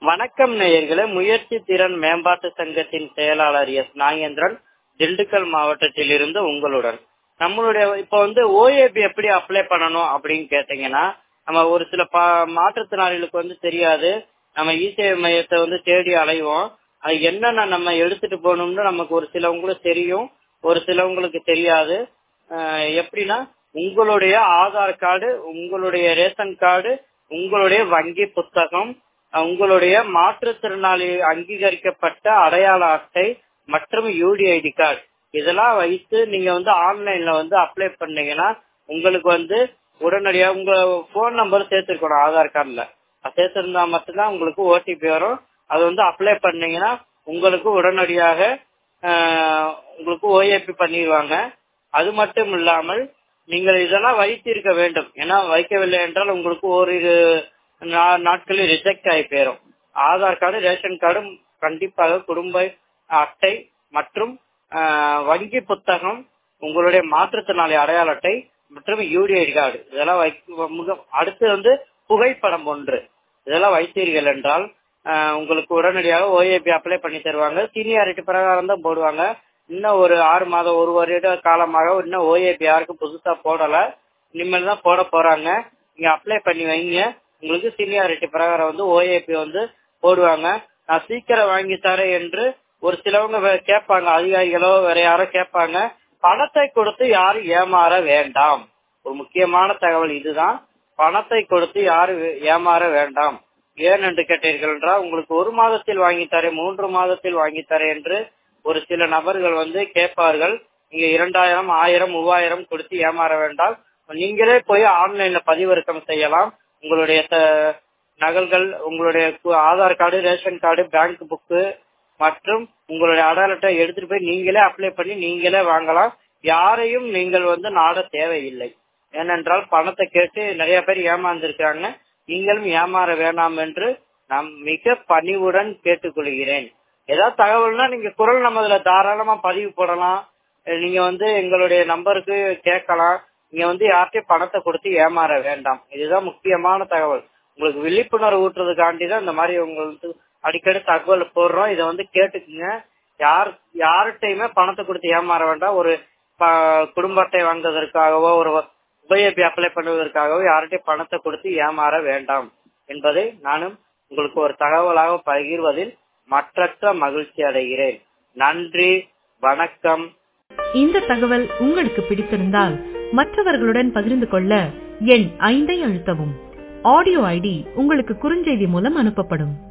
வணக்கம் நேயர்களே முயற்சி திறன் மேம்பாட்டு சங்கத்தின் செயலாளர் எஸ் நாகேந்திரன் திண்டுக்கல் மாவட்டத்தில் இருந்து உங்களுடன் நம்மளுடைய இப்ப வந்து ஓஏபி எப்படி அப்ளை பண்ணணும் அப்படின்னு கேட்டீங்கன்னா நம்ம ஒரு சில பா மாற்றுத்திறனாளிகளுக்கு வந்து தெரியாது நம்ம இசேவை மையத்தை வந்து தேடி அலைவோம் அது என்னென்ன நம்ம எடுத்துட்டு போகணும்னு நமக்கு ஒரு சிலவங்களுக்கு தெரியும் ஒரு சிலவங்களுக்கு தெரியாது அஹ் எப்படின்னா உங்களுடைய ஆதார் கார்டு உங்களுடைய ரேஷன் கார்டு உங்களுடைய வங்கி புத்தகம் உங்களுடைய மாற்றுத்திறனாளி அங்கீகரிக்கப்பட்ட அடையாள அட்டை மற்றும் யூடிஐடி கார்டு இதெல்லாம் வைத்து நீங்க வந்து ஆன்லைன்ல வந்து அப்ளை பண்ணீங்கன்னா உங்களுக்கு வந்து உடனடியா உங்க போன் நம்பர் சேர்த்துருக்கணும் ஆதார் கார்டுல சேர்த்திருந்தா மட்டும்தான் உங்களுக்கு ஓடிபி வரும் அது வந்து அப்ளை பண்ணீங்கன்னா உங்களுக்கு உடனடியாக ஆஹ், உங்களுக்கு ஓஏபி பண்ணிடுவாங்க அது மட்டும் இல்லாமல் நீங்கள் இதெல்லாம் வைத்திருக்க வேண்டும் ஏன்னா வைக்கவில்லை என்றால் உங்களுக்கு ஓரிரு நா- நாட்களில் ரிஜெக்ட் ஆகி போயிடும் ஆதார் கார்டு ரேஷன் கார்டும் கண்டிப்பாக குடும்ப அட்டை மற்றும் ஆஹ், வங்கி புத்தகம் உங்களுடைய மாற்றுத்திறனாளி அடையாள அட்டை மற்றும் யூடிஐடி கார்டு இதெல்லாம் வைக்க மிக அடுத்து வந்து புகைப்படம் ஒன்று இதெல்லாம் வைத்தீர்கள் என்றால் ஆஹ், உங்களுக்கு உடனடியாக ஓஏபி அப்ளை பண்ணி தருவாங்க சீனியாரிட்டி பிரகாரம் தான் போடுவாங்க இன்னும் ஒரு ஆறு மாதம் ஒரு வருட காலமாக இன்னும் ஓஏபி யாருக்கும் புதுசா போடல இனிமேல் தான் போட போறாங்க நீங்க அப்ளை பண்ணி வைங்க உங்களுக்கு சீனியாரிட்டி பிரகாரம் வந்து ஓஏபி வந்து போடுவாங்க நான் சீக்கிரம் வாங்கி தரேன் என்று ஒரு சிலவங்க வே- கேட்பாங்க அதிகாரிகளோ வேற யாரோ கேட்பாங்க பணத்தை கொடுத்து யாரும் ஏமாற வேண்டாம் ஒரு முக்கியமான தகவல் இதுதான் பணத்தை கொடுத்து யாரும் வே- ஏமாற வேண்டாம் ஏன் என்று கேட்டீர்கள் என்றால் உங்களுக்கு ஒரு மாதத்தில் வாங்கி தரேன் மூன்று மாதத்தில் வாங்கி தரேன் என்று ஒரு சில நபர்கள் வந்து கேட்பார்கள் நீங்க இரண்டாயிரம் ஆயிரம் மூவாயிரம் கொடுத்து ஏமாற வேண்டாம் நீங்களே போய் ஆன்லைன்ல பதிவிறக்கம் செய்யலாம் உங்களுடைய த- நகல்கள் உங்களுடைய கு- Aadhaar card ration card bank book மற்றும் உங்களுடைய அடையாள அட்டை எடுத்துட்டு போய் நீங்களே அப்ளை பண்ணி நீங்களே வாங்கலாம் யாரையும் நீங்கள் வந்து நாட தேவையில்லை ஏனென்றால் பணத்தை கேட்டு நிறைய பேர் ஏமாந்திருக்காங்க நீங்களும் ஏமாற வேண்டாம் என்று நான் மிக பணிவுடன் கேட்டுக்கொள்கிறேன் ஏதாவது தகவல்னா நீங்க குரல் நமதுல தாராளமா பதிவு போடலாம் அஹ் நீங்க வந்து எங்களுடைய நம்பருக்கு கேட்கலாம் நீங்க வந்து யார்கிட்டயும் பணத்தை கொடுத்து ஏமாற வேண்டாம் இதுதான் முக்கியமான தகவல் உங்களுக்கு விழிப்புணர்வு ஊட்டுறதுக்காண்டி தான் இந்த மாதிரி உங்களுக்கு அடிக்கடி தகவல் போடுறோம் இதை வந்து கேட்டுக்குங்க யார் யார்கிட்டயுமே பணத்தை கொடுத்து ஏமாற வேண்டாம் ஒரு ப- குடும்ப அட்டை வாங்குவதற்காகவோ ஒரு உபயோபி அப்ளை பண்ணுவதற்காகவோ யார்கிட்டயும் பணத்தை கொடுத்து ஏமாற வேண்டாம் என்பதை நானும் உங்களுக்கு ஒரு தகவலாக பகிர்வதில் மற்றற்ற மகிழ்ச்சி அடைகிறேன் நன்றி வணக்கம் இந்த தகவல் உங்களுக்கு பிடித்திருந்தால் மற்றவர்களுடன் பகிர்ந்து கொள்ள எண் ஐந்தை அழுத்தவும் ஆடியோ ஐடி உங்களுக்கு குறுஞ்செய்தி மூலம் அனுப்பப்படும்